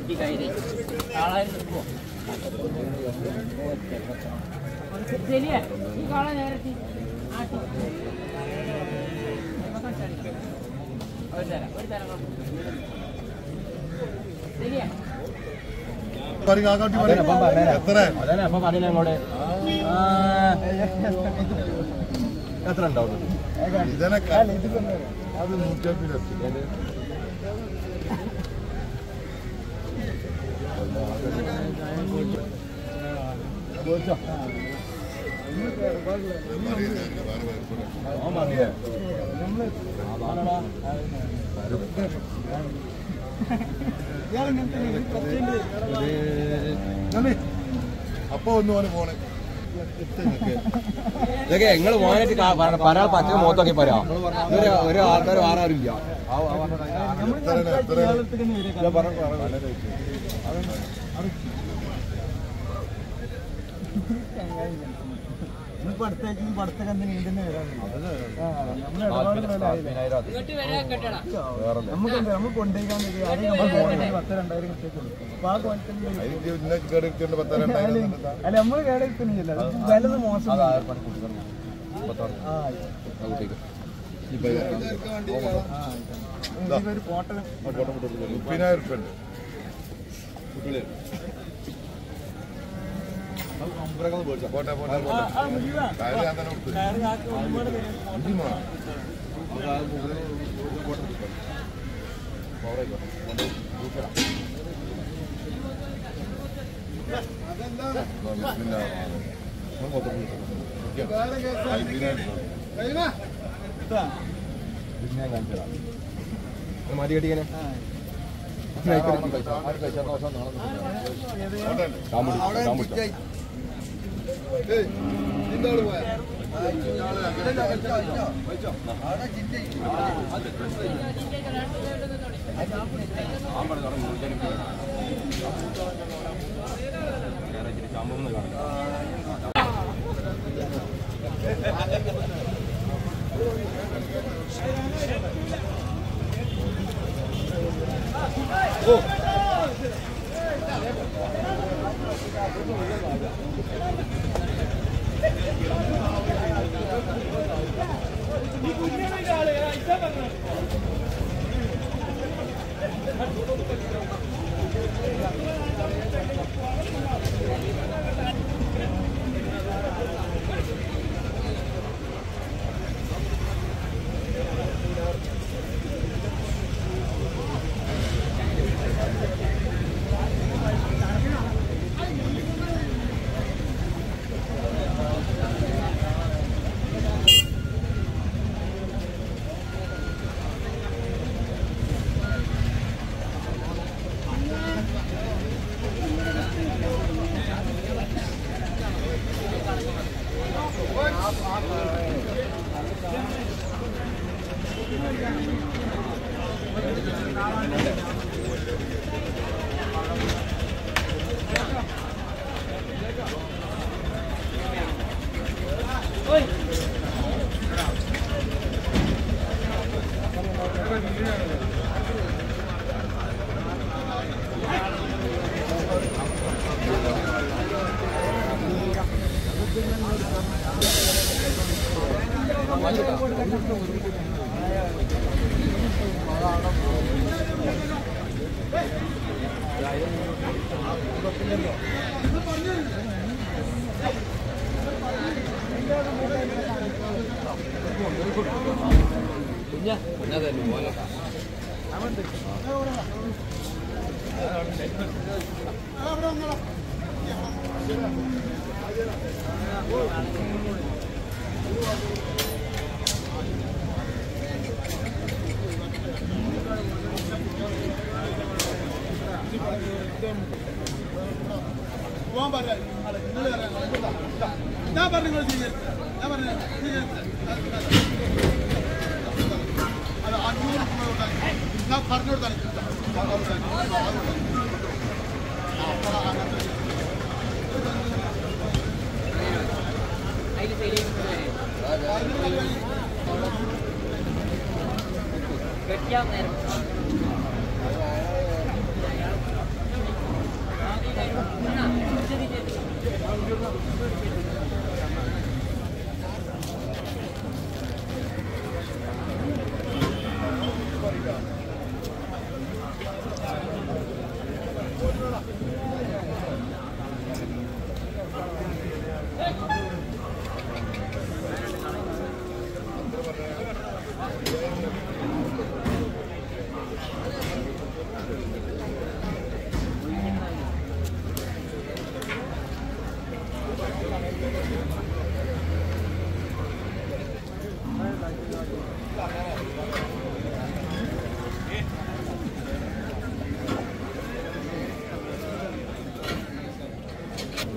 ഈ കയ്യില് കാളായി നിൽക്കുമോ ശരിയാ ഈ കാള നേരത്തി ആട്ടി ഒരു തരാം ഒരു തരാം ശരിയാ എത്ര അതന്നെ അപ്പൊ പറഞ്ഞ അങ്ങോട്ട് എത്ര ഉണ്ടാവും ഇതിനൊക്കെ അത് നൂറ്റമ്പിലെത്തി അപ്പൊ ഒന്ന് പോലെ പോണേ ഇതൊക്കെ നിങ്ങൾ പോകാനായിട്ട് പല പച്ച മുഖത്തൊക്കെ പോരാ ഒരു ഒരു ആൾക്കാർ വേറെ ആരും ഇല്ല എത്ര എത്ര ഇങ്ങോട്ട് വരാൻ കെട്ടടാ അതിന് ഇന്നൊക്കെ കേടെടുക്കേണ്ട പത്ത് രണ്ടായിരം അല്ല നമ്മള് കേടെടുക്കുന്നില്ല വില മോശം ഒരു ഫോട്ടോ മുപ്പതിനായിരം ഉറുപ്പ ഉണ്ട് പോട്ടെ പോട്ടെ പോട്ടെ കാര്യം ഞാൻ തന്നെ കൊടുത്തു അഞ്ച് വേണം മതി കെട്ടിങ്ങനെ അതിന് ശരി കെട്ടിയാൽ നേരം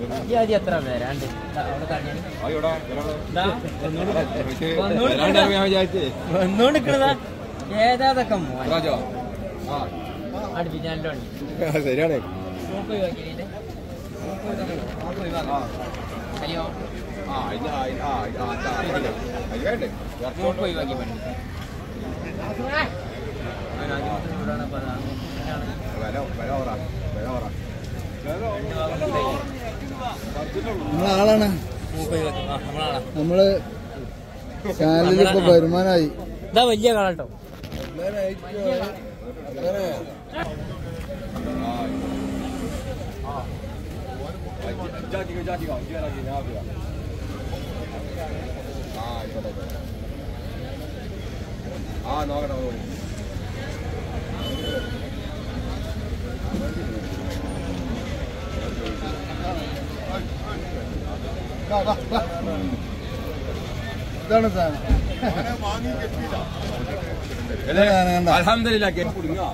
ഈ ആദ്യം എത്ര വരാണ്ട് ദാ, അവിടെ തടഞ്ഞു ആയിക്കോട്ടെ, ഒരാള്. ദാ, പക്ഷേ വന്നോണ്ട് വരാണ്ടാണ് ഞാൻ വിചാരിച്ചേ. വന്നോണ്ടിക്കണതാ ഏതാതൊക്കെ മോൻ രാജോ? ആ, അടുപ്പിച്ചാലോണ്ട് ശരിയാണ് മൂക്ക് ഒഴിവാക്കിയില്ലേ മൂക്ക് ഒഴിവാക്കാം ഹരിയോ ആ ഇല്ല ആ, ഇല്ല, ആ, ഇല്ല, ആ, ആ, ഇതില്ല. അത് വേണ്ടേ? ഇറച്ചി മൂക്ക് കൊണ്ട് ഒഴിവാക്കി പണി വില വില ഓറാണ് വില ഓറാണ് നമ്മളാളാണ് മൂക്ക് ഒഴിവാക്കി ആ നമ്മളാളാ നമ്മള് ചാനലിൽ ഇപ്പൊ വരുമാനമായി ഇതാ വലിയ കളട്ടോ ഇജാക്കിക്കോ, ഇജാക്കിക്കോ, ഇജാക്കി, ഞാൻ ആക്കിയോ. ആ, ആയിക്കോട്ടെ, ആയിക്കോട്ടെ. ആ നോക്കട്ടെ നോക്കട്ടെ. ഇതാണ് സാധനം അവനെ വാങ്ങി കെട്ടിയില്ല അല്ലേ? കണ്ട, കണ്ട. അൽഹംദുലില്ലാ, കേക്ക് കുടുങ്ങിയോ?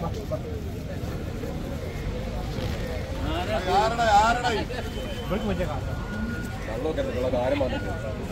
ആരടാ ആരടാ ഈ? വെള്ളമൊക്കെ ഉണ്ട്, ഉള്ള കാര്യം പറഞ്ഞിട്ട്.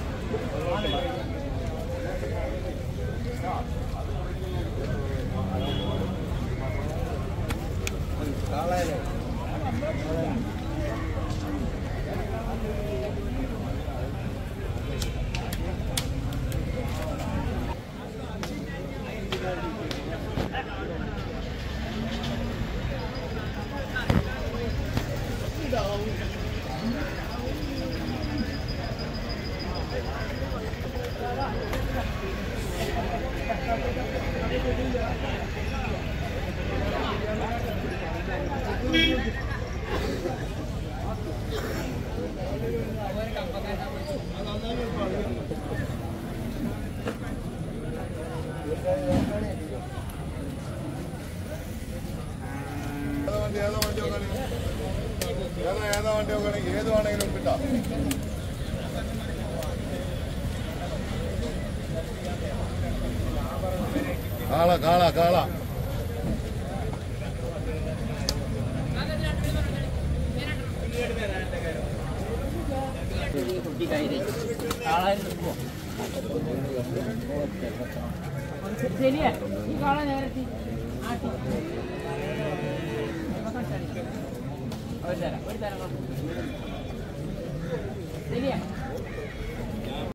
ഏതാ വണ്ടി ഏതാ വണ്ടി നോക്കണേ ഏതാ ഏതാ വണ്ടി നോക്കണേ ഏത് വേണമെങ്കിലും കിട്ടാ കാള കാള കാള കുട്ടി കയ്യില് കാളായി നിൽക്കുവോ ശരിയാ ഈ കാള നേരത്തി ആട്ടി ഒരു തരാം ഒരു തരാം ശരിയാ